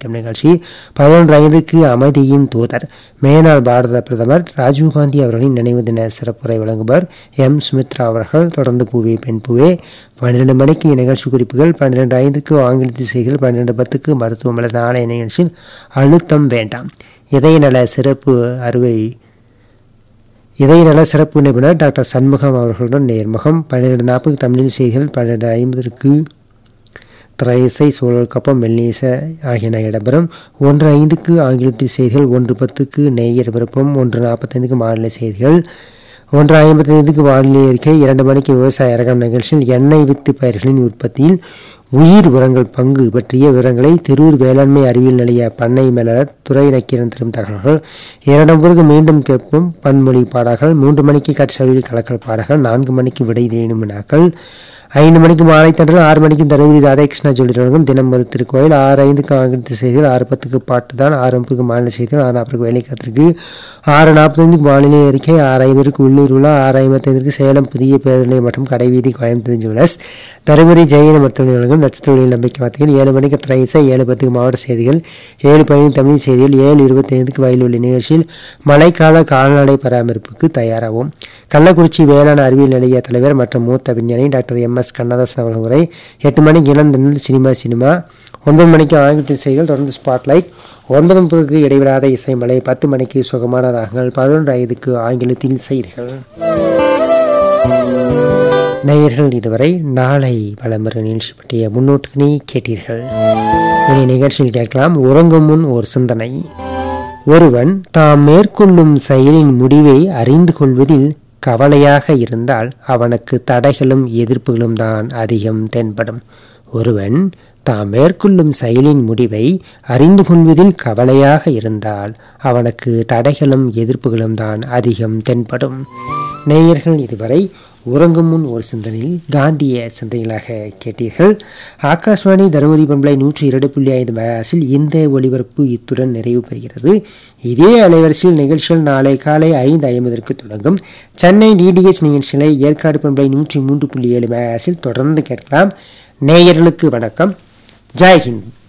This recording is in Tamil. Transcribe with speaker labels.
Speaker 1: கொண்டாட்டம் நிகழ்ச்சி பதினொன்று ஐந்துக்கு அமைதியின் தூதர் மேனாள் பாரத பிரதமர் ராஜீவ்காந்தி அவர்களின் நினைவு தின சிறப்புரை வழங்குபவர் எம் சுமித்ரா அவர்கள் தொடர்ந்து பூவே பெண் பூவே பன்னிரண்டு மணிக்கு நிகழ்ச்சி குறிப்புகள் பன்னிரண்டு ஐந்துக்கு ஆங்கிலத்தில் செய்திகள் பன்னிரண்டு பத்துக்கு மருத்துவமனை நாளைய நிகழ்ச்சியில் அழுத்தம் வேண்டாம் இதய நல சிறப்பு அறுவை இதய நல சிறப்பு நிபுணர் டாக்டர் சண்முகம் அவர்களுடன் நேர்முகம் பன்னிரண்டு நாற்பது தமிழில் செய்திகள் பன்னிரண்டு ஐம்பதற்கு திரையிசை சூழல் கப்பம் மெல்லிச ஆகியன இடம்பெறும் ஒன்று ஐந்துக்கு ஆங்கிலத்தில் செய்திகள் ஒன்று பத்துக்கு நேயர் விருப்பம் ஒன்று நாற்பத்தைந்துக்கு மாநில செய்திகள் ஒன்று ஐம்பத்தைந்துக்கு வானிலை அறிக்கை இரண்டு மணிக்கு விவசாய அரங்கம் நிகழ்ச்சியில் எண்ணெய் வித்து பயிர்களின் உற்பத்தியில் உயிர் உரங்கள் பங்கு பற்றிய விவரங்களை திருவூர் வேளாண்மை அறிவியல் நிலைய பண்ணை மேலாளர் துறை நக்கீரன் தரும் தகவல்கள் இரண்டு முறைக்கு மீண்டும் கேட்போம் பன்மொழி பாடல்கள் மூன்று மணிக்கு கட்சவில் கலக்கல் பாடல்கள் நான்கு மணிக்கு விடை தேடும் வினாக்கள் ஐந்து மணிக்கு மாலை தண்டல் ஆறு மணிக்கு தருமபுரி ராதாகிருஷ்ணா ஜோடி வழங்கும் தினம் ஒரு திருக்கோயில் ஆறு ஐந்துக்கு ஆங்கிலத்து செய்திகள் ஆறு பத்துக்கு பாட்டு தான் ஆறு முப்பதுக்கு மாநில செய்திகள் ஆறு நாற்பதுக்கு வேலை காத்திருக்கு ஆறு நாற்பத்தைந்துக்கு வானிலை அறிக்கை ஆறு ஐம்பதுக்கு உள்ளூர் உலா ஆறு ஐம்பத்தைந்துக்கு சேலம் புதிய பேருந்து நிலையம் மற்றும் கடைவீதி கோயம்புத்தூர் ஜுவலர்ஸ் தருமபுரி ஜெயின மருத்துவமனை வழங்கும் நட்சத்திர ஒளியில் நம்பிக்கை வார்த்தைகள் ஏழு மணிக்கு திரைசை ஏழு பத்துக்கு மாவட்ட செய்திகள் ஏழு பதினைந்து தமிழ் செய்திகள் ஏழு இருபத்தைந்துக்கு வயலுள்ள நிகழ்ச்சியில் மழைக்கால கால்நடை பராமரிப்புக்கு தயாராகும் கள்ளக்குறிச்சி வேளாண் அறிவியல் நிலைய தலைவர் மற்றும் மூத்த விஞ்ஞானி டாக்டர் எம் எஸ் கண்ணதாசன் அவர்கள் உரை எட்டு மணிக்கு இளந்தென்னல் சினிமா சினிமா ஒன்பது மணிக்கு ஆங்கிலத்தில் செய்திகள் தொடர்ந்து ஸ்பாட்லைட் ஒன்பது முப்பதுக்கு இடைவிடாத இசைமலை பத்து மணிக்கு சுகமான ராகங்கள் பதினொன்று ஐந்துக்கு ஆங்கிலத்தில் செய்திகள் நேயர்கள் இதுவரை நாளை வளம்பெற நிகழ்ச்சி பற்றிய முன்னோட்டத்தினை கேட்டீர்கள் இனி நிகழ்ச்சியில் கேட்கலாம் உறங்கும் முன் ஒரு சிந்தனை ஒருவன் தாம் மேற்கொள்ளும் செயலின் முடிவை அறிந்து கொள்வதில் கவலையாக இருந்தால் அவனுக்கு தடைகளும் எதிர்ப்புகளும் தான் அதிகம் தென்படும் ஒருவன் தாம் மேற்கொள்ளும் செயலின் முடிவை அறிந்து கொள்வதில் கவலையாக இருந்தால் அவனுக்கு தடைகளும் எதிர்ப்புகளும் தான் அதிகம் தென்படும் நேயர்கள் இதுவரை உறங்கும் முன் ஒரு சிந்தனையில் காந்திய சிந்தனைகளாக கேட்டீர்கள் ஆகாஷ்வாணி தருமபுரி பண்பலை நூற்றி இரண்டு புள்ளி ஐந்து மெகாசில் இந்த ஒளிபரப்பு இத்துடன் நிறைவு பெறுகிறது இதே அலைவரிசையில் நிகழ்ச்சிகள் நாளை காலை ஐந்து ஐம்பதற்கு தொடங்கும் சென்னை டிடிஎச் நிகழ்ச்சிகளை ஏற்காடு பண்பலை நூற்றி மூன்று புள்ளி ஏழு மெகாசில் தொடர்ந்து கேட்கலாம் நேயர்களுக்கு வணக்கம் ஜெய்ஹிந்த்